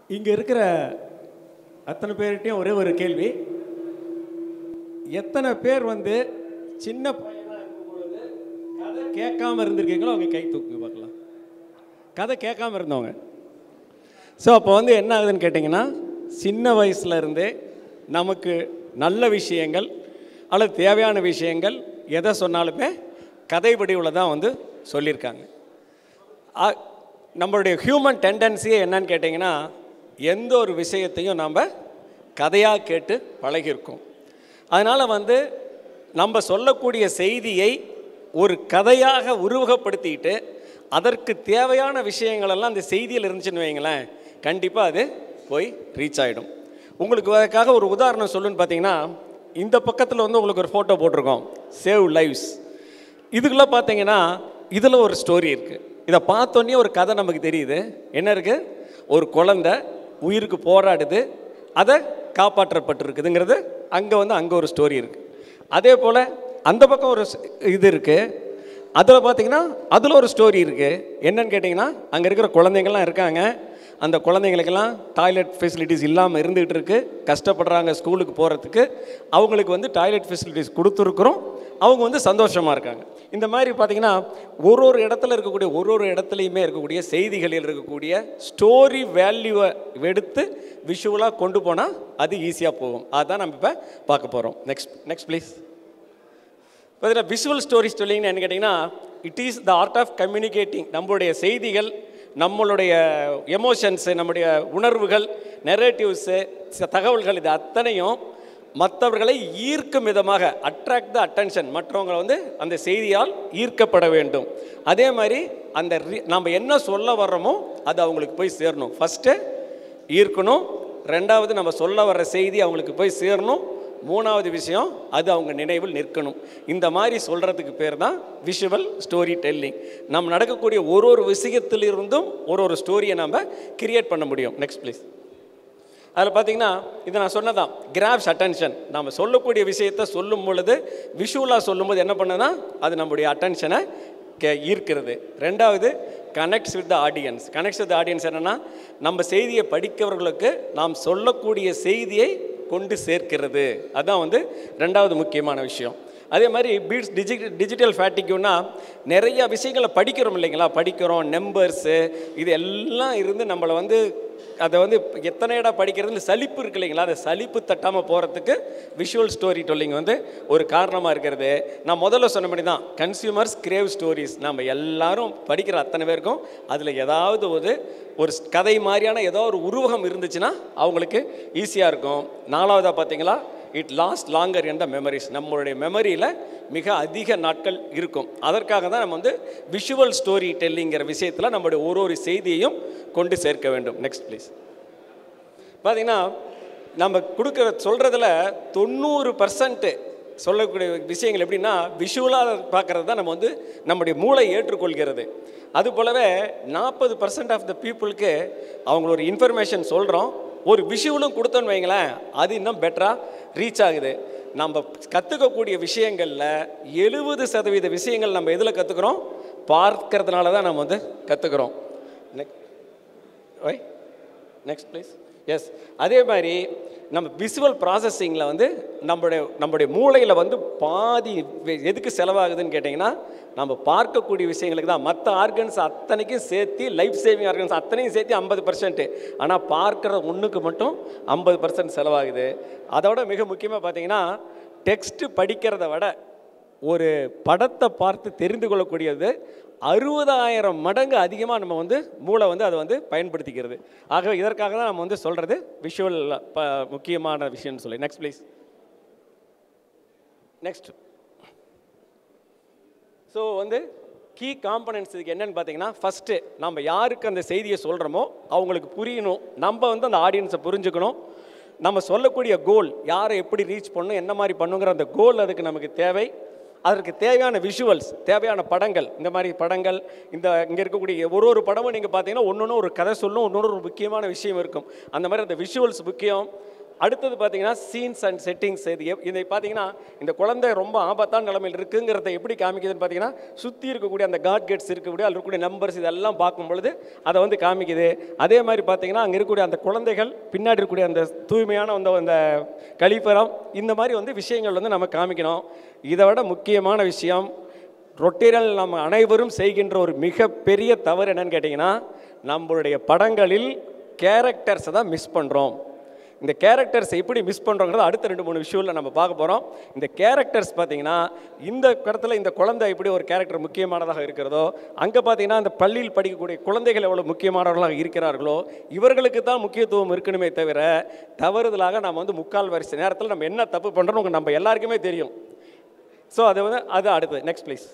இங்கே இருக்கிற அத்தனை பேர்கிட்டையும் ஒரே ஒரு கேள்வி எத்தனை பேர் வந்து சின்ன பையனா இருக்கும் பொழுது கதை கேட்காம இருந்திருக்கீங்களோ அவங்க கை தூக்குங்க பார்க்கலாம் கதை கேட்காம இருந்தவங்க ஸோ அப்போ வந்து என்ன ஆகுதுன்னு கேட்டிங்கன்னா சின்ன வயசுல இருந்தே நமக்கு நல்ல விஷயங்கள் அல்லது தேவையான விஷயங்கள் எதை சொன்னாலுமே கதை வடிவில் தான் வந்து சொல்லியிருக்காங்க ஆ- நம்மளுடைய ஹியூமன் டெண்டன்சியே என்னன்னு கேட்டிங்கன்னா எந்த ஒரு விஷயத்தையும் நம்ம கதையாக கேட்டு பழகியிருக்கோம் அதனால் வந்து நம்ம சொல்லக்கூடிய செய்தியை ஒரு கதையாக உருவகப்படுத்திட்டு அதற்கு தேவையான விஷயங்களெல்லாம் அந்த செய்தியில் இருந்துச்சுன்னு வைங்களேன் கண்டிப்பாக அது போய் ரீச் ஆகிடும் உங்களுக்கு அதுக்காக ஒரு உதாரணம் சொல்லுன்னு பார்த்தீங்கன்னா இந்த பக்கத்தில் வந்து உங்களுக்கு ஒரு ஃபோட்டோ போட்டிருக்கோம் சேவ் லைவ்ஸ் இதுக்குள்ளே பார்த்தீங்கன்னா இதில் ஒரு ஸ்டோரி இருக்குது இதை பார்த்தோன்னே ஒரு கதை நமக்கு தெரியுது என்ன இருக்குது ஒரு குழந்தை உயிருக்கு போராடுது அதை காப்பாற்றப்பட்டிருக்குதுங்கிறது அங்கே வந்து அங்கே ஒரு ஸ்டோரி இருக்குது அதே போல் அந்த பக்கம் ஒரு ஸ்- இது இருக்குது அதில் பார்த்தீங்கன்னா அதில் ஒரு ஸ்டோரி இருக்குது என்னன்னு கேட்டிங்கன்னா அங்கே இருக்கிற குழந்தைங்கள்லாம் இருக்காங்க அந்த குழந்தைங்களுக்கெல்லாம் டாய்லெட் ஃபெசிலிட்டிஸ் இல்லாமல் இருந்துகிட்டு இருக்கு கஷ்டப்படுறாங்க ஸ்கூலுக்கு போகிறதுக்கு அவங்களுக்கு வந்து டாய்லெட் ஃபெசிலிட்டிஸ் கொடுத்துருக்குறோம் அவங்க வந்து சந்தோஷமாக இருக்காங்க இந்த மாதிரி பார்த்தீங்கன்னா ஒரு ஒரு இடத்துல இருக்கக்கூடிய ஒரு ஒரு இடத்துலையுமே இருக்கக்கூடிய செய்திகளில் இருக்கக்கூடிய ஸ்டோரி வேல்யூவை எடுத்து விஷுவலாக கொண்டு போனால் அது ஈஸியாக போகும் அதுதான் நம்ம இப்போ பார்க்க போகிறோம் நெக்ஸ்ட் நெக்ஸ்ட் ப்ளீஸ் பார்த்தீங்கன்னா விஷுவல் ஸ்டோரி ஸ்டெல்லிங்னு என்ன கேட்டிங்கன்னா it is the art of communicating நம்மளுடைய செய்திகள் நம்மளுடைய எமோஷன்ஸு நம்முடைய உணர்வுகள் நெரேட்டிவ்ஸு தகவல்கள் இது அத்தனையும் மற்றவர்களை ஈர்க்கும் விதமாக அட்ராக்ட் த அட்டென்ஷன் மற்றவங்களை வந்து அந்த செய்தியால் ஈர்க்கப்பட வேண்டும் அதே மாதிரி அந்த re- நம்ம என்ன சொல்ல வர்றோமோ அது அவங்களுக்கு போய் சேரணும் ஃபஸ்ட்டு ஈர்க்கணும் ரெண்டாவது நம்ம சொல்ல வர்ற செய்தி அவங்களுக்கு போய் சேரணும் மூணாவது விஷயம் அது அவங்க நினைவில் நிற்கணும் இந்த மாதிரி சொல்கிறதுக்கு பேர் தான் விஷுவல் ஸ்டோரி டெல்லிங் நம்ம நடக்கக்கூடிய ஒரு ஒரு விஷயத்திலிருந்தும் ஒரு ஒரு ஸ்டோரியை நம்ம கிரியேட் பண்ண முடியும் நெக்ஸ்ட் ப்ளீஸ் அதில் பார்த்தீங்கன்னா இது நான் சொன்னதான் கிராப்ஸ் அட்டென்ஷன் நம்ம சொல்லக்கூடிய விஷயத்தை சொல்லும் பொழுது விஷுவலாக சொல்லும்போது என்ன பண்ணுன்னா அது நம்முடைய அட்டென்ஷனை கே ஈர்க்கிறது ரெண்டாவது connects with the audience connects with audience என்னென்னா நம்ம செய்தியை படிக்கிறவர்களுக்கு நாம் சொல்லக்கூடிய செய்தியை கொண்டு சேர்க்கிறது அதான் வந்து ரெண்டாவது முக்கியமான விஷயம் அதே மாதிரி பீட்ஸ் டிஜி டிஜிட்டல் ஃபேட்டிக்யூனா நிறைய விஷயங்களை படிக்கிறோம் இல்லைங்களா படிக்கிறோம் நம்பர்ஸு இது எல்லாம் இருந்து நம்மளை வந்து அதை வந்து எத்தனை இடம் படிக்கிறதுல சலிப்பு இருக்கு இல்லைங்களா அந்த சலிப்பு தட்டாமல் போகிறதுக்கு விஷுவல் ஸ்டோரி டெல்லிங் வந்து ஒரு காரணமாக இருக்கிறது நான் முதல்ல சொன்னபடி தான் கன்சியூமர்ஸ் கிரேவ் ஸ்டோரிஸ் நம்ம எல்லாரும் படிக்கிற அத்தனை பேருக்கும் அதில் ஏதாவது ஒரு ஒரு கதை மாதிரியான ஏதோ ஒரு உருவகம் இருந்துச்சுன்னா அவங்களுக்கு ஈஸியாக இருக்கும் நாலாவதாக பார்த்தீங்களா இட் லாஸ்ட் லாங்கர் என்ற மெமரிஸ் நம்மளுடைய மெமரியில் மிக அதிக நாட்கள் இருக்கும் அதற்காக தான் நம்ம வந்து விஷுவல் ஸ்டோரி டெல்லிங்கிற விஷயத்தில் நம்மளுடைய ஒரு ஒரு செய்தியையும் கொண்டு சேர்க்க வேண்டும் நெக்ஸ்ட் ப்ளீஸ் பார்த்தீங்கன்னா நம்ம கொடுக்குற சொல்கிறதுல தொண்ணூறு பர்சன்ட்டு சொல்லக்கூடிய விஷயங்கள் எப்படின்னா விஷுவலாக பார்க்குறது தான் நம்ம வந்து நம்முடைய மூளை ஏற்றுக்கொள்கிறது அது போலவே நாற்பது பர்சன்ட் ஆஃப் த பீப்புளுக்கு அவங்க ஒரு இன்ஃபர்மேஷன் சொல்கிறோம் ஒரு விஷுவலும் கொடுத்தோன்னு வைங்களேன் அது இன்னும் பெட்டராக ரீச் ஆகுது நம்ம கற்றுக்கக்கூடிய விஷயங்களில் எழுபது சதவீத விஷயங்கள் நம்ம எதில் கற்றுக்குறோம் பார்க்கறதுனால தான் நம்ம வந்து கற்றுக்குறோம் next why next please yes அதே மாதிரி நம்ம விசுவல் ப்ராசஸிங்கில் வந்து நம்மளுடைய நம்மளுடைய மூளையில் வந்து பாதி வே- எதுக்கு செலவாகுதுன்னு கேட்டிங்கன்னா நம்ம பார்க்கக்கூடிய விஷயங்களுக்கு தான் மற்ற ஆர்கன்ஸ் அத்தனைக்கும் சேர்த்து லைஃப் சேவிங் ஆர்கன்ஸ் அத்தனையும் சேர்த்து ஐம்பது பர்சன்ட் ஆனால் பார்க்குற ஒன்றுக்கு மட்டும் ஐம்பது பர்சன்ட் செலவாகுது அதோட மிக முக்கியமாக பார்த்தீங்கன்னா டெக்ஸ்ட்டு படிக்கிறத விட ஒரு படத்தை பார்த்து தெரிந்து கொள்ளக்கூடியது அறுபதாயிரம் மடங்கு அதிகமாக நம்ம வந்து மூளை வந்து அதை வந்து பயன்படுத்திக்கிறது ஆகவே இதற்காக தான் நம்ம வந்து சொல்கிறது விஷுவல் ப முக்கியமான விஷயம்னு சொல்லி நெக்ஸ்ட் ப்ளீஸ் நெக்ஸ்ட் ஸோ வந்து கீ காம்பனன்ட்ஸ் இதுக்கு என்னன்னு பார்த்தீங்கன்னா ஃபஸ்ட்டு நம்ம யாருக்கு அந்த செய்தியை சொல்கிறோமோ அவங்களுக்கு புரியணும் நம்ம வந்து அந்த ஆடியன்ஸை புரிஞ்சுக்கணும் நம்ம சொல்லக்கூடிய கோல் யாரை எப்படி ரீச் பண்ணணும் என்ன மாதிரி பண்ணுங்கிற அந்த கோல் அதுக்கு நமக்கு தேவை அதற்கு தேவையான விஷுவல்ஸ் தேவையான படங்கள் இந்த மாதிரி படங்கள் இந்த இங்கே இருக்கக்கூடிய ஒரு ஒரு படமும் நீங்கள் பார்த்தீங்கன்னா ஒன்று ஒரு கதை சொல்லும் இன்னொரு ஒரு முக்கியமான விஷயம் இருக்கும் அந்த மாதிரி அந்த விஷுவல்ஸ் முக்கியம் அடுத்தது பார்த்தீங்கன்னா சீன்ஸ் அண்ட் செட்டிங்ஸ் இது எப்- இதை பார்த்தீங்கன்னா இந்த குழந்தை ரொம்ப ஆபத்தான நிலைமையில் இருக்குங்கிறத எப்படி காமிக்குதுன்னு பார்த்தீங்கன்னா சுற்றி இருக்கக்கூடிய அந்த காட் கேட்ஸ் இருக்கக்கூடிய அதில் இருக்கக்கூடிய நம்பர்ஸ் இதெல்லாம் பார்க்கும் பொழுது அதை வந்து காமிக்குது அதே மாதிரி பார்த்தீங்கன்னா அங்கே இருக்கக்கூடிய அந்த குழந்தைகள் பின்னாடி இருக்கக்கூடிய அந்த தூய்மையான அந்த அந்த கழிப்பறம் இந்த மாதிரி வந்து விஷயங்கள் வந்து நம்ம காமிக்கணும் இதை விட முக்கியமான விஷயம் ரொட்டீரல் நம்ம அனைவரும் செய்கின்ற ஒரு மிகப்பெரிய தவறு என்னன்னு கேட்டிங்கன்னா நம்மளுடைய படங்களில் கேரக்டர்ஸை தான் மிஸ் பண்ணுறோம் இந்த கேரக்டர்ஸ் எப்படி மிஸ் பண்ணுறோங்கிறத அடுத்த ரெண்டு மூணு விஷயத்தில் நம்ம பார்க்க போகிறோம் இந்த கேரக்டர்ஸ் பார்த்தீங்கன்னா இந்த இடத்துல இந்த குழந்தை எப்படி ஒரு கேரக்டர் முக்கியமானதாக இருக்கிறதோ அங்கே பார்த்தீங்கன்னா அந்த பள்ளியில் படிக்கக்கூடிய குழந்தைகள் எவ்வளோ முக்கியமானவர்களாக இருக்கிறார்களோ இவர்களுக்கு தான் முக்கியத்துவம் இருக்கணுமே தவிர தவறுதலாக நம்ம வந்து முக்கால் வரிசை நேரத்தில் நம்ம என்ன தப்பு பண்ணுறோம் நம்ம எல்லாருக்குமே தெரியும் ஸோ அது வந்து அது அடுத்தது நெக்ஸ்ட் ப்ளீஸ்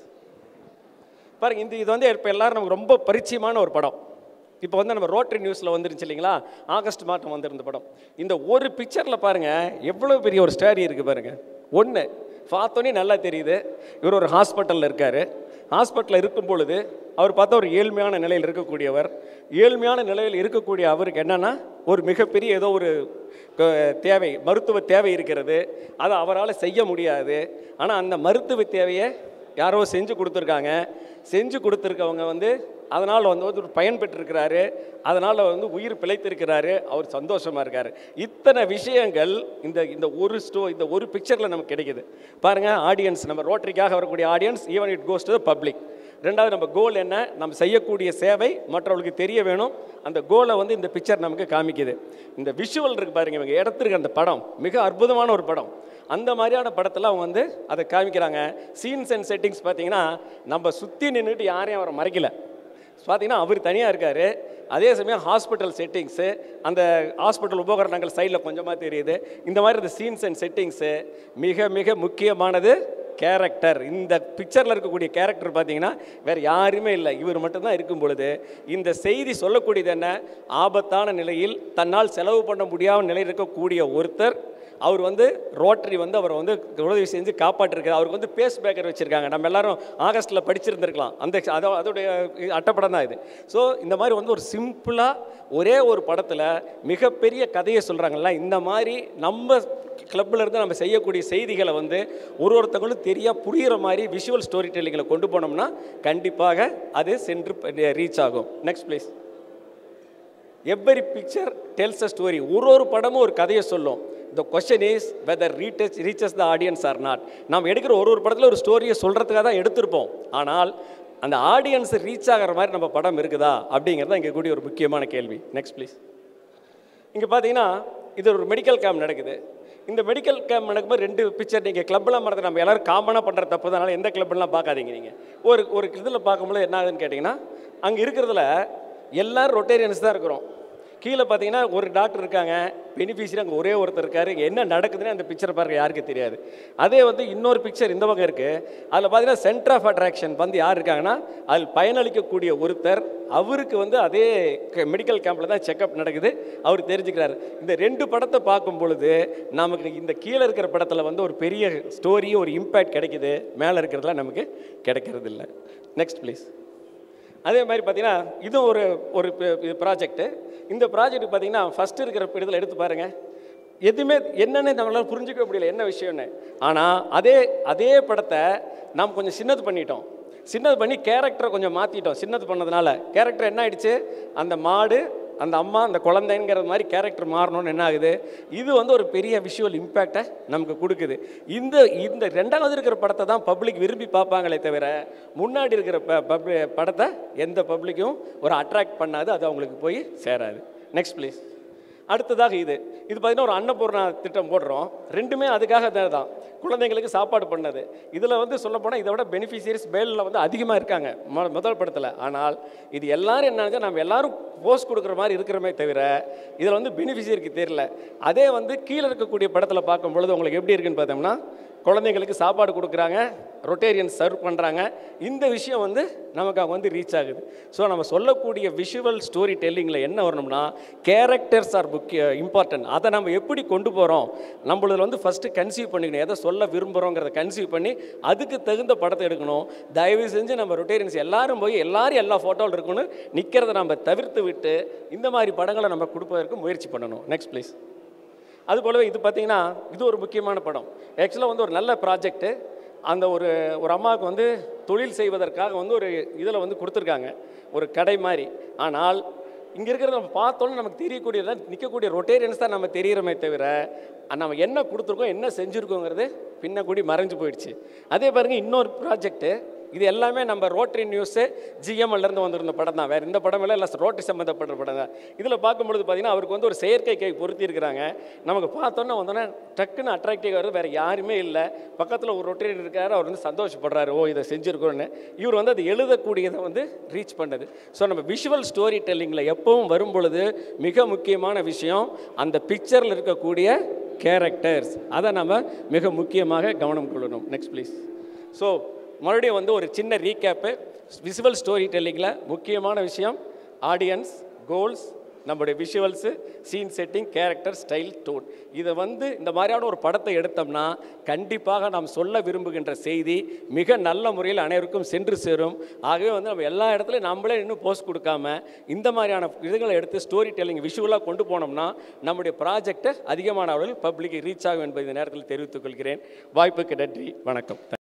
பாருங்க இந்த இது வந்து இப்போ எல்லாரும் நமக்கு ரொம்ப பரிச்சயமான ஒரு படம் இப்போ வந்து நம்ம ரோட்டரி நியூஸில் வந்துருச்சு இல்லைங்களா ஆகஸ்ட் மாதம் வந்திருந்த படம் இந்த ஒரு பிக்சரில் பாருங்கள் எவ்வளோ பெரிய ஒரு ஸ்டோரி இருக்குது பாருங்கள் ஒன்று பார்த்தோன்னே நல்லா தெரியுது இவர் ஒரு ஹாஸ்பிட்டலில் இருக்கார் ஹாஸ்பிட்டலில் இருக்கும் பொழுது அவர் பார்த்தா ஒரு ஏழ்மையான நிலையில் இருக்கக்கூடியவர் ஏழ்மையான நிலையில் இருக்கக்கூடிய அவருக்கு என்னென்னா ஒரு மிகப்பெரிய ஏதோ ஒரு க- தேவை மருத்துவ தேவை இருக்கிறது அதை அவரால் செய்ய முடியாது ஆனால் அந்த மருத்துவ தேவையை யாரோ செஞ்சு கொடுத்துருக்காங்க செஞ்சு கொடுத்துருக்கவங்க வந்து அதனால் வந்து ஒரு பயன் பெற்றிருக்கிறாரு அதனால் வந்து உயிர் பிழைத்திருக்கிறாரு அவர் சந்தோஷமாக இருக்கார் இத்தனை விஷயங்கள் இந்த இந்த ஒரு ஸ்டோ இந்த ஒரு பிக்சரில் நமக்கு கிடைக்குது பாருங்கள் ஆடியன்ஸ் நம்ம ரோட்டரிக்காக வரக்கூடிய audience even it goes to the public ரெண்டாவது நம்ம கோல் என்ன நம்ம செய்யக்கூடிய சேவை மற்றவர்களுக்கு தெரிய வேணும் அந்த கோலை வந்து இந்த பிக்சர் நமக்கு காமிக்குது இந்த விஷுவல் இருக்கு பாருங்க இவங்க எடுத்திருக்க அந்த படம் மிக அற்புதமான ஒரு படம் அந்த மாதிரியான படத்தில் அவங்க வந்து அதை காமிக்கிறாங்க சீன்ஸ் அண்ட் செட்டிங்ஸ் பார்த்தீங்கன்னா நம்ம சுற்றி நின்றுட்டு யாரையும் அவரை மறைக்கல பார்த்தீங்கன்னா அவர் தனியாக இருக்கார் அதே சமயம் ஹாஸ்பிட்டல் செட்டிங்ஸு அந்த ஹாஸ்பிட்டல் உபகரணங்கள் சைடில் கொஞ்சமாக தெரியுது இந்த மாதிரி இந்த சீன்ஸ் அண்ட் செட்டிங்ஸு மிக மிக முக்கியமானது கேரக்டர் இந்த பிக்சரில் இருக்கக்கூடிய கேரக்டர் பார்த்தீங்கன்னா வேறு யாருமே இல்லை இவர் மட்டும்தான் இருக்கும் பொழுது இந்த செய்தி சொல்லக்கூடியது என்ன ஆபத்தான நிலையில் தன்னால் செலவு பண்ண முடியாத நிலையில் இருக்கக்கூடிய ஒருத்தர் அவர் வந்து ரோட்டரி வந்து அவரை வந்து உதவி செஞ்சு காப்பாற்றிருக்காரு அவருக்கு வந்து பேஸ் பேக்கர் வச்சுருக்காங்க நம்ம எல்லாரும் ஆகஸ்ட்டில் படிச்சிருந்திருக்கலாம் அந்த அதோ அதோடைய அட்டப்படம் தான் இது ஸோ இந்த மாதிரி வந்து ஒரு சிம்பிளாக ஒரே ஒரு படத்தில் மிகப்பெரிய கதையை சொல்கிறாங்கல்ல இந்த மாதிரி நம்ம கிளப்பில் இருந்து நம்ம செய்யக்கூடிய செய்திகளை வந்து ஒரு ஒருத்தவங்களும் தெரியா புரிகிற மாதிரி விஷுவல் ஸ்டோரி டெல்லிங்கில் கொண்டு போனோம்னா கண்டிப்பாக அது சென்று ரீச் ஆகும் next please every picture tells a story ஒரு ஒரு படமும் ஒரு கதையை சொல்லும் the question is whether retouch reaches the audience or not நாம் எடுக்கிற ஒரு ஒரு படத்தில் ஒரு ஸ்டோரியை சொல்கிறதுக்காக தான் எடுத்திருப்போம் ஆனால் அந்த ஆடியன்ஸ் ரீச் ஆகிற மாதிரி நம்ம படம் இருக்குதா அப்படிங்கிறது இங்கே கூடிய ஒரு முக்கியமான கேள்வி நெக்ஸ்ட் ப்ளீஸ் இங்கே பார்த்தீங்கன்னா இது ஒரு மெடிக்கல் கேம்ப் நடக்குது இந்த மெடிக்கல் கேம்ப் நடக்கும்போது ரெண்டு பிக்சர் நீங்கள் கிளப்லாம் மறந்து நம்ம எல்லாரும் காமனாக பண்ணுற தப்பு தான் அதனால எந்த கிளப்லாம் பார்க்காதீங்க நீங்கள் ஒரு ஒரு இதில் பார்க்கும்போது என்ன ஆகுதுன்னு கேட்டிங்கன்னா அங்கே இருக்கிறதுல எல்லாரும் ரொட்டேரியன்ஸ் தான் இருக்கிறோம் கீழே பார்த்தீங்கன்னா ஒரு டாக்டர் இருக்காங்க பெனிஃபிஷரி அங்கே ஒரே ஒருத்தர் இருக்காரு இங்கே என்ன நடக்குதுன்னு அந்த பிக்சரை பாருங்க யாருக்கு தெரியாது அதே வந்து இன்னொரு பிக்சர் இந்த பக்கம் இருக்குது அதில் பார்த்தீங்கன்னா சென்டர் ஆஃப் அட்ராக்ஷன் வந்து யார் இருக்காங்கன்னா அதில் பயனளிக்கக்கூடிய ஒருத்தர் அவருக்கு வந்து அதே மெடிக்கல் கேம்பில் தான் செக்கப் நடக்குது அவர் தெரிஞ்சுக்கிறாரு இந்த ரெண்டு படத்தை பார்க்கும் பொழுது நமக்கு இந்த கீழே இருக்கிற படத்தில் வந்து ஒரு பெரிய ஸ்டோரி ஒரு இம்பேக்ட் கிடைக்குது மேலே இருக்கிறதுல நமக்கு கிடைக்கிறது இல்லை நெக்ஸ்ட் ப்ளீஸ் அதே மாதிரி பார்த்தீங்கன்னா இதுவும் ஒரு ஒரு ப்ராஜெக்ட்டு இந்த ப்ராஜெக்ட் பார்த்தீங்கன்னா ஃபஸ்ட்டு இருக்கிற இதில் எடுத்து பாருங்கள் எதுவுமே என்னன்னு நம்மளால புரிஞ்சுக்க முடியல என்ன விஷயம்னு ஆனால் அதே அதே படத்தை நாம் கொஞ்சம் சின்னது பண்ணிட்டோம் சின்னது பண்ணி கேரக்டரை கொஞ்சம் மாற்றிட்டோம் சின்னது பண்ணதுனால கேரக்டர் என்ன ஆயிடுச்சு அந்த மாடு அந்த அம்மா அந்த குழந்தைங்கிற மாதிரி கேரக்டர் மாறணும்னு என்ன ஆகுது இது வந்து ஒரு பெரிய விஷுவல் இம்பேக்டை நமக்கு கொடுக்குது இந்த இந்த ரெண்டாவது இருக்கிற படத்தை தான் பப்ளிக் விரும்பி பார்ப்பாங்களே தவிர முன்னாடி இருக்கிற ப பப்ளி படத்தை எந்த பப்ளிக்கும் ஒரு அட்ராக்ட் பண்ணாது அது அவங்களுக்கு போய் சேராது நெக்ஸ்ட் ப்ளீஸ் அடுத்ததாக இது இது பார்த்தீங்கன்னா ஒரு அன்னபூர்ணா திட்டம் போடுறோம் ரெண்டுமே அதுக்காக தான் குழந்தைங்களுக்கு சாப்பாடு பண்ணது இதில் வந்து சொல்லப்போனால் இதை விட பெனிஃபிஷியரிஸ் பேலில் வந்து அதிகமாக இருக்காங்க மொ முதல் படத்தில் ஆனால் இது எல்லாரும் என்ன நம்ம எல்லாரும் போஸ்ட் கொடுக்குற மாதிரி இருக்கிறோமே தவிர இதில் வந்து பெனிஃபிஷியரிக்கு தெரியல அதே வந்து கீழே இருக்கக்கூடிய படத்தில் பார்க்கும் பொழுது உங்களுக்கு எப்படி இருக்குன்னு பார்த்தோம்னா குழந்தைங்களுக்கு சாப்பாடு கொடுக்குறாங்க ரொட்டேரியன் சர்வ் பண்ணுறாங்க இந்த விஷயம் வந்து நமக்கு அவங்க வந்து ரீச் ஆகுது ஸோ நம்ம சொல்லக்கூடிய விஷுவல் ஸ்டோரி டெல்லிங்கில் என்ன வரணும்னா கேரக்டர்ஸ் ஆர் முக்கிய இம்பார்ட்டன்ட் அதை நம்ம எப்படி கொண்டு போகிறோம் நம்மளதில் வந்து ஃபஸ்ட்டு கன்சீவ் பண்ணிக்கணும் எதை சொல்ல விரும்புகிறோங்கிறத கன்சீவ் பண்ணி அதுக்கு தகுந்த படத்தை எடுக்கணும் தயவு செஞ்சு நம்ம ரொட்டேரியன்ஸ் எல்லாரும் போய் எல்லாரும் எல்லா ஃபோட்டோவில் இருக்கணும் நிற்கிறத நம்ம தவிர்த்து விட்டு இந்த மாதிரி படங்களை நம்ம கொடுப்பதற்கு முயற்சி பண்ணணும் நெக்ஸ்ட் ப்ளீஸ் அது போலவே இது பார்த்தீங்கன்னா இது ஒரு முக்கியமான படம் ஆக்சுவலாக வந்து ஒரு நல்ல ப்ராஜெக்ட்டு அந்த ஒரு ஒரு அம்மாவுக்கு வந்து தொழில் செய்வதற்காக வந்து ஒரு இதில் வந்து கொடுத்துருக்காங்க ஒரு கடை மாதிரி ஆனால் இங்கே இருக்கிறத நம்ம பார்த்தோன்னு நமக்கு தெரியக்கூடியதான் நிற்கக்கூடிய ரொட்டேரியன்ஸ் தான் நம்ம தெரியிறமே தவிர அஹ் நம்ம என்ன கொடுத்துருக்கோம் என்ன செஞ்சுருக்கோங்கிறது பின்ன கூடி மறைஞ்சு போயிடுச்சு அதே பாருங்க இன்னொரு ப்ராஜெக்ட்டு இது எல்லாமே நம்ம ரோட்டரி நியூஸு ஜிஎம்எல்லேருந்து வந்திருந்த படம் தான் வேறு இந்த படம் இல்லை இல்லை ரோட்டரி சம்மந்தப்பட்ட படம் தான் இதில் பார்க்கும்பொழுது பார்த்தீங்கன்னா அவருக்கு வந்து ஒரு செயற்கை கை பொருத்தி இருக்கிறாங்க நமக்கு பார்த்தோன்னே வந்தோன்னே டக்குன்னு அட்ராக்டிவ் வருது வேறு யாருமே இல்லை பக்கத்தில் ஒரு ரொட்டரி இருக்காரு அவர் வந்து சந்தோஷப்படுறாரு ஓ இதை செஞ்சுருக்கோன்னு இவர் வந்து அது எழுதக்கூடியதை வந்து ரீச் பண்ணது ஸோ நம்ம விஷுவல் ஸ்டோரி டெல்லிங்கில் எப்பவும் வரும் பொழுது மிக முக்கியமான விஷயம் அந்த பிக்சரில் இருக்கக்கூடிய கேரக்டர்ஸ் அதை நம்ம மிக முக்கியமாக கவனம் கொள்ளணும் நெக்ஸ்ட் ப்ளீஸ் ஸோ மறுபடியும் வந்து ஒரு சின்ன ரீகேப்பு விசுவல் ஸ்டோரி டெல்லிங்கில் முக்கியமான விஷயம் ஆடியன்ஸ் கோல்ஸ் நம்முடைய visuals scene setting character style tone இதை வந்து இந்த மாதிரியான ஒரு படத்தை எடுத்தோம்னா கண்டிப்பாக நாம் சொல்ல விரும்புகின்ற செய்தி மிக நல்ல முறையில் அனைவருக்கும் சென்று சேரும் ஆகவே வந்து நம்ம எல்லா இடத்துலையும் நம்மளே இன்னும் போஸ்ட் கொடுக்காம இந்த மாதிரியான இதுகளை எடுத்து ஸ்டோரி டெல்லிங் விஷுவலாக கொண்டு போனோம்னா நம்முடைய ப்ராஜெக்டை அதிகமான அளவில் பப்ளிக் ரீச் ஆகும் என்பதை இந்த நேரத்தில் தெரிவித்துக் கொள்கிறேன் வாய்ப்புக்கு நன்றி வணக்கம்